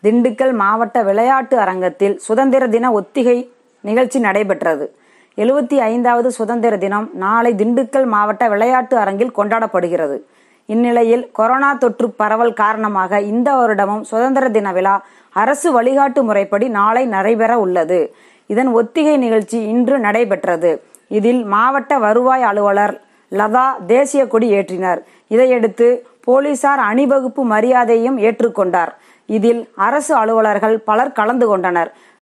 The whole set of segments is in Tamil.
திண்டுக்கல் மாவட்ட விளையாட்டு அரங்கத்தில் சுதந்திர தின ஒத்திகை நிகழ்ச்சி நடைபெற்றது எழுபத்தி ஐந்தாவது சுதந்திர தினம் நாளை திண்டுக்கல் மாவட்ட விளையாட்டு அரங்கில் கொண்டாடப்படுகிறது இந்நிலையில் கொரோனா தொற்று பரவல் காரணமாக இந்த வருடமும் சுதந்திர தின விழா அரசு வழிகாட்டு முறைப்படி நாளை நடைபெற உள்ளது இதன் ஒத்திகை நிகழ்ச்சி இன்று நடைபெற்றது இதில் மாவட்ட வருவாய் அலுவலர் லதா தேசிய கொடி ஏற்றினார் இதையடுத்து போலீசார் அணிவகுப்பு மரியாதையும் ஏற்றுக்கொண்டார் இதில் அரசு அலுவலர்கள் பலர் கலந்து கொண்டனர்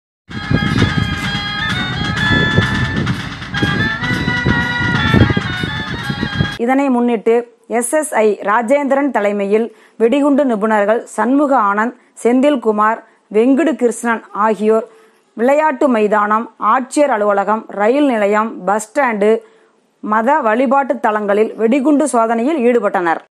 இதனை முன்னிட்டு எஸ்எஸ்ஐ ராஜேந்திரன் தலைமையில் வெடிகுண்டு நிபுணர்கள் சண்முக ஆனந்த் செந்தில்குமார் வெங்குடு கிருஷ்ணன் ஆகியோர் விளையாட்டு மைதானம் ஆட்சியர் அலுவலகம் ரயில் நிலையம் பஸ் ஸ்டாண்டு மத வழிபாட்டு தலங்களில் வெடிகுண்டு சோதனையில் ஈடுபட்டனர்